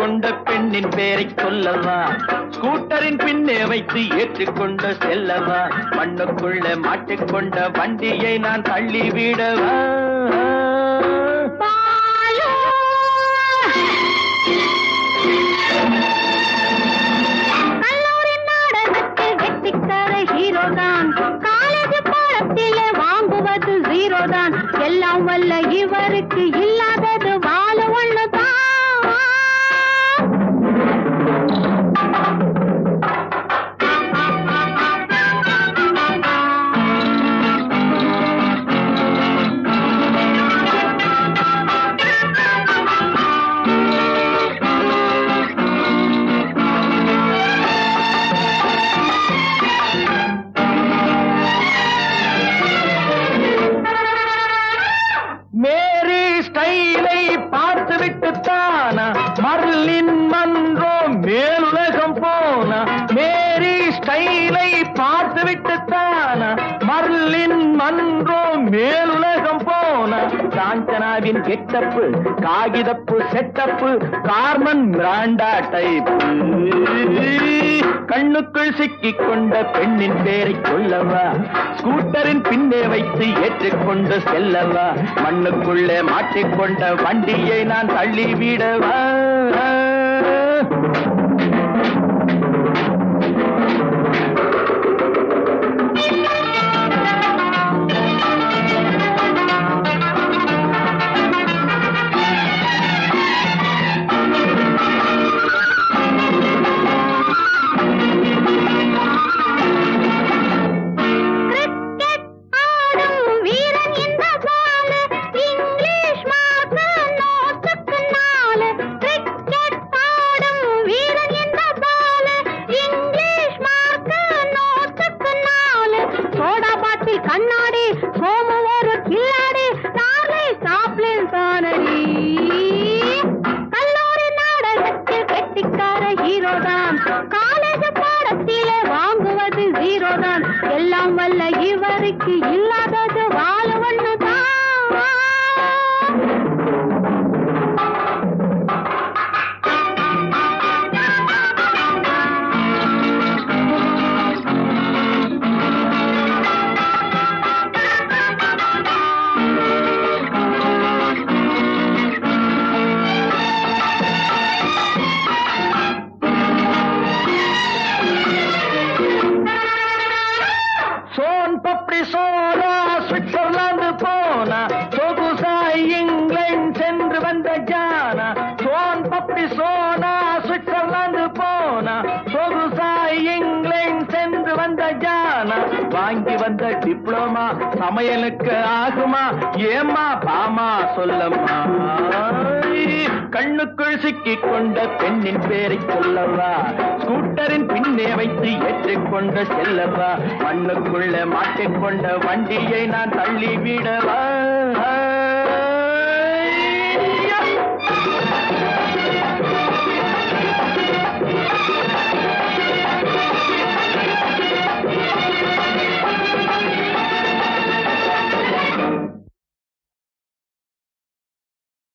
கொண்ட பெண்ணின் பெயரை சொல்லவா ஸ்கூட்டரின் பின்னே வைத்து ஏற்றுக்கொண்ட செல்லவா மண்ணுக்குள்ள மாட்டிக்கொண்ட வண்டியை நான் தள்ளி விடவா பாலு கல்லூரி நாடகத்தில் கெட்டிக்கார ஹீரோ தான் காலேஜ் பாடத்திலே வாங்குவது ஜீரோ தான் எல்லாம் வல்ல இவருக்கு இல்லாதது வாழ ஒண்ணுதான் மேரி ஸ்டைலை பார்த்து விட்டு தானா மர்லின் மன்றோ மேலுலகம் போனா மேரி ஸ்டைலை பார்த்து விட்டு தானா மர்லின் மன்றோ மேலுலகம் போனா காஞ்சனாவின் கெட்டப்பு காகிதப்பு செட்டப்பு கார்மன் பிராண்டா டைப்பு கண்ணுக்குள் சிக்கிக் கொண்ட பெண்ணின் பேரை சொல்லவா ஸ்கூட்டரின் பின்னே வைத்து ஏற்றுக்கொண்டு செல்லவா மண்ணுக்குள்ளே மாட்டிக்கொண்ட வண்டியை நான் தள்ளி விடவா கிரிக்கெட் ஆடும் வீரன் இந்த பாலு இங்கிலீஷ் மார்க்கு நோட்டுக்கு நாலு கிரிக்கெட் ஆடும் வீரன் இந்த பாலு இங்கிலீஷ் மார்க்கு நோட்டுக்கு நாலு சோடா பாட்டில் கண்ணாடி சோமு ஒரு கில்லாடி சார்லி சாப்ளின் தானடி கல்லூரி நாடகத்தில் கெட்டிக்கார ஹீரோ தான் காலேஜ் பாடத்திலே வாங்குவது ஜீரோ தான் எல்லாம் வல்ல இவருக்கு இல்லாதது வாழ ஒண்ணுதான் சோன் பப்படி சோனா சுவிட்சர்லாந்து போனா சொகுசாய் இங்கிலாந்து சென்று வந்த ஜானா சோன் பப்படி சோனா சுவிட்சர்லாந்து போனா சொகுசாய் இங்கிலாந்து சென்று வந்த ஜானா வாங்கி வந்த டிப்ளமா சமையலுக்கு ஆகுமா ஏமா பாமா சொல்லம்மா கண்ணுக்குள் சிக்கிக் கொண்ட பெண்ணின் பேரை சொல்லவா ஸ்கூட்டரின் பின்னே வைத்து ஏற்றிக்கொண்ட செல்லவா மண்ணுக்குள்ள மாட்டிக்கொண்ட வண்டியை நான் தள்ளி விடவா